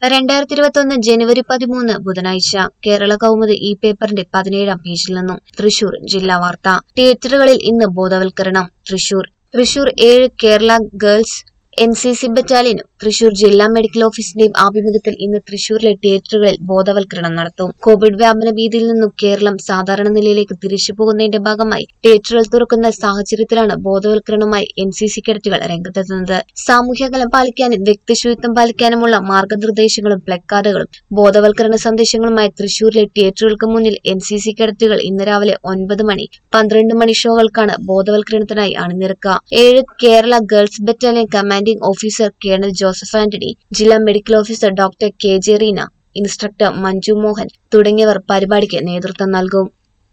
രണ്ടായിരത്തി ഇരുപത്തൊന്ന് ജനുവരി പതിമൂന്ന് ബുധനാഴ്ച കേരള കൗമുദി ഈ പേപ്പറിന്റെ പതിനേഴാം പേജിൽ നിന്നും തൃശൂർ ജില്ലാ വാർത്ത തിയേറ്ററുകളിൽ ഇന്ന് ബോധവൽക്കരണം തൃശൂർ തൃശൂർ ഏഴ് Kerala girls N C C ബറ്റാലിയനും തൃശൂർ ജില്ലാ മെഡിക്കൽ ഓഫീസിന്റെയും ആഭിമുഖ്യത്തിൽ ഇന്ന് തൃശൂരിലെ തിയേറ്ററുകളിൽ ബോധവൽക്കരണം നടത്തും കോവിഡ് വ്യാപന ഭീതിയിൽ നിന്നും കേരളം സാധാരണ നിലയിലേക്ക് തിരിച്ചു പോകുന്നതിന്റെ ഭാഗമായി തിയേറ്ററുകൾ തുറക്കുന്ന സാഹചര്യത്തിലാണ് ബോധവൽക്കരണവുമായി എൻ സി സി കേഡറ്റുകൾ രംഗത്തെത്തുന്നത് സാമൂഹ്യകലം പാലിക്കാനും വ്യക്തിശുചിത്വം പാലിക്കാനുമുള്ള മാർഗനിർദ്ദേശങ്ങളും പ്ലക്കാർഡുകളും ബോധവൽക്കരണ സന്ദേശങ്ങളുമായി തൃശൂരിലെ തിയേറ്ററുകൾക്ക് മുന്നിൽ എൻ സി സി കേഡറ്റുകൾ ഇന്ന് രാവിലെ ഒൻപത് മണി പന്ത്രണ്ട് മണി ഷോകൾക്കാണ് ബോധവൽക്കരണത്തിനായി അണിനിരക്കുക ഏഴ് Kerala girls battalion commanding officer colonel Joseph Antony ജില്ലാ medical officer doctor K J Reena instructor Manju Mohan തുടങ്ങിയവർ പരിപാടിക്ക് നേതൃത്വം നൽകും